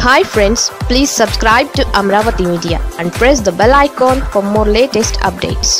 hi friends please subscribe to Amaravati media and press the bell icon for more latest updates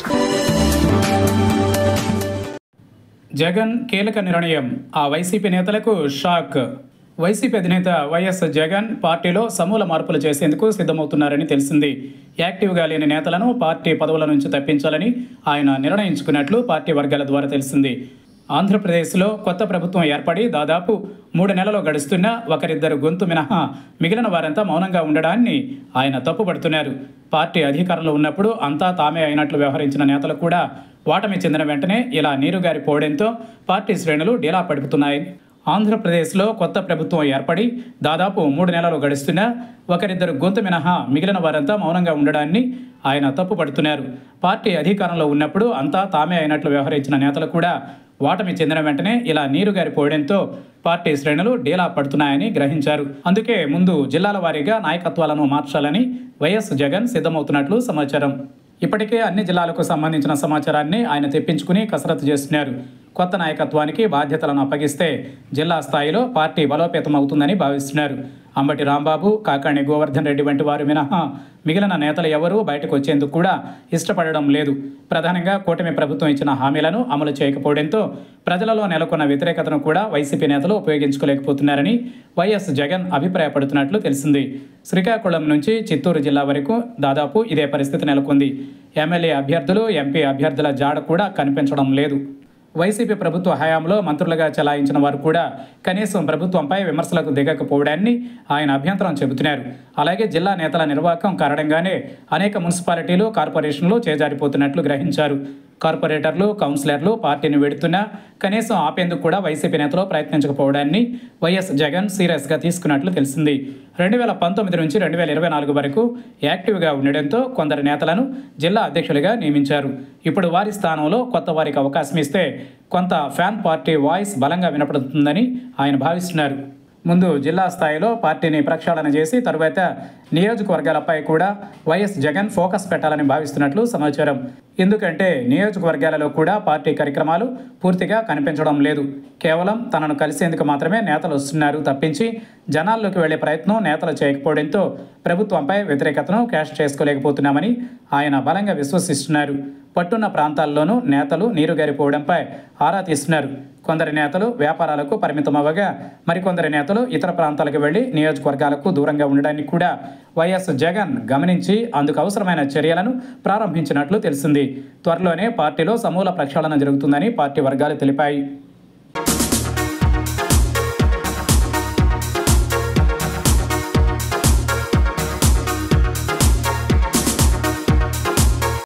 Jagan కీలక నిర్ణయం ఆ YCP నేతలకు shock YCP అధినేత YS Jagan పార్టీలో సమూల మార్పులు చేసేందుకు సిద్ధమవుతున్నారని తెలిసింది యాక్టివ్గా లేని నేతలను పార్టీ పదవుల నుంచి తప్పించాలని ఆయన నిర్ణయించుకున్నట్లు పార్టీ వర్గాల ద్వారా తెలిసింది ఆంధ్రప్రదేశ్లో కొత్త ప్రభుత్వం ఏర్పడి దాదాపు మూడు నెలలు గడుస్తున్నా ఒకరిద్దరు గొంతు మినహా మిగిలిన వారంతా మౌనంగా ఉండడాన్ని ఆయన తప్పుపడుతున్నారు పార్టీ అధికారంలో ఉన్నప్పుడు అంతా తామే అయినట్లు వ్యవహరించిన నేతలు కూడా ఓటమి చెందిన వెంటనే ఇలా నీరుగారి పోవడంతో పార్టీ శ్రేణులు డీలా పడుపుతున్నాయి ఆంధ్రప్రదేశ్లో కొత్త ప్రభుత్వం ఏర్పడి దాదాపు మూడు నెలలు గడుస్తున్నా ఒకరిద్దరు గొంతు మినహా మిగిలిన వారంతా మౌనంగా ఉండడాన్ని ఆయన తప్పుపడుతున్నారు పార్టీ అధికారంలో ఉన్నప్పుడు అంతా తామే అయినట్లు వ్యవహరించిన నేతలు కూడా ఓటమి చెందిన వెంటనే ఇలా నీరుగారి పోవడంతో పార్టీ శ్రేణులు డీలా పడుతున్నాయని గ్రహించారు అందుకే ముందు జిల్లాల వారీగా నాయకత్వాలను మార్చాలని వైఎస్ జగన్ సిద్ధమవుతున్నట్లు సమాచారం ఇప్పటికే అన్ని జిల్లాలకు సంబంధించిన సమాచారాన్ని ఆయన తెప్పించుకుని కసరత్తు చేస్తున్నారు కొత్త నాయకత్వానికి బాధ్యతలను అప్పగిస్తే జిల్లా స్థాయిలో పార్టీ బలోపేతం అవుతుందని భావిస్తున్నారు అంబటి రాంబాబు కాకాణి గోవర్ధన్ రెడ్డి వంటి వారు మినహా మిగిలిన నేతలు ఎవరూ బయటకు వచ్చేందుకు కూడా ఇష్టపడడం లేదు ప్రధానంగా కూటమి ప్రభుత్వం ఇచ్చిన హామీలను అమలు చేయకపోవడంతో ప్రజలలో నెలకొన్న వ్యతిరేకతను కూడా వైసీపీ నేతలు ఉపయోగించుకోలేకపోతున్నారని వైఎస్ జగన్ అభిప్రాయపడుతున్నట్లు తెలిసింది శ్రీకాకుళం నుంచి చిత్తూరు జిల్లా వరకు దాదాపు ఇదే పరిస్థితి నెలకొంది ఎమ్మెల్యే అభ్యర్థులు ఎంపీ అభ్యర్థుల జాడ కూడా కనిపించడం లేదు వైసీపీ ప్రభుత్వ హయాంలో మంత్రులుగా చెలాయించిన వారు కూడా కనీసం ప్రభుత్వంపై విమర్శలకు దిగకపోవడాన్ని ఆయన అభ్యంతరం చెబుతున్నారు అలాగే జిల్లా నేతల నిర్వాహకం కారణంగానే అనేక మున్సిపాలిటీలు కార్పొరేషన్లు చేజారిపోతున్నట్లు గ్రహించారు కార్పొరేటర్లు కౌన్సిలర్లు పార్టీని వెడుతున్నా కనీసం ఆపేందుకు కూడా వైసీపీ నేతలు ప్రయత్నించకపోవడాన్ని వైఎస్ జగన్ సీరియస్గా తీసుకున్నట్లు తెలిసింది రెండు వేల పంతొమ్మిది నుంచి రెండు వేల ఇరవై నాలుగు వరకు యాక్టివ్గా ఉండడంతో కొందరు నేతలను జిల్లా అధ్యక్షులుగా నియమించారు ఇప్పుడు వారి స్థానంలో కొత్త వారికి అవకాశం ఇస్తే కొంత ఫ్యాన్ పార్టీ వాయిస్ బలంగా వినపడుతుందని ఆయన భావిస్తున్నారు ముందు జిల్లా స్థాయిలో పార్టీని ప్రక్షాళన చేసి తరువాత నియోజకవర్గాలపై కూడా వైఎస్ జగన్ ఫోకస్ పెట్టాలని భావిస్తున్నట్లు సమాచారం ఎందుకంటే నియోజకవర్గాలలో కూడా పార్టీ కార్యక్రమాలు పూర్తిగా కనిపించడం లేదు కేవలం తనను కలిసేందుకు మాత్రమే నేతలు వస్తున్నారు తప్పించి జనాల్లోకి వెళ్లే ప్రయత్నం నేతలు చేయకపోవడంతో ప్రభుత్వంపై వ్యతిరేకతను క్యాష్ చేసుకోలేకపోతున్నామని ఆయన బలంగా విశ్వసిస్తున్నారు పట్టున్న ప్రాంతాల్లోనూ నేతలు నీరుగారిపోవడంపై ఆరా తీస్తున్నారు కొందరి నేతలు వ్యాపారాలకు పరిమితమవ్వగా మరికొందరి నేతలు ఇతర ప్రాంతాలకు వెళ్లి నియోజకవర్గాలకు దూరంగా ఉండడానికి కూడా వైఎస్ జగన్ గమనించి అందుకు అవసరమైన చర్యలను ప్రారంభించినట్లు తెలిసింది త్వరలోనే పార్టీలో సమూల ప్రక్షాళన జరుగుతుందని పార్టీ వర్గాలు తెలిపాయి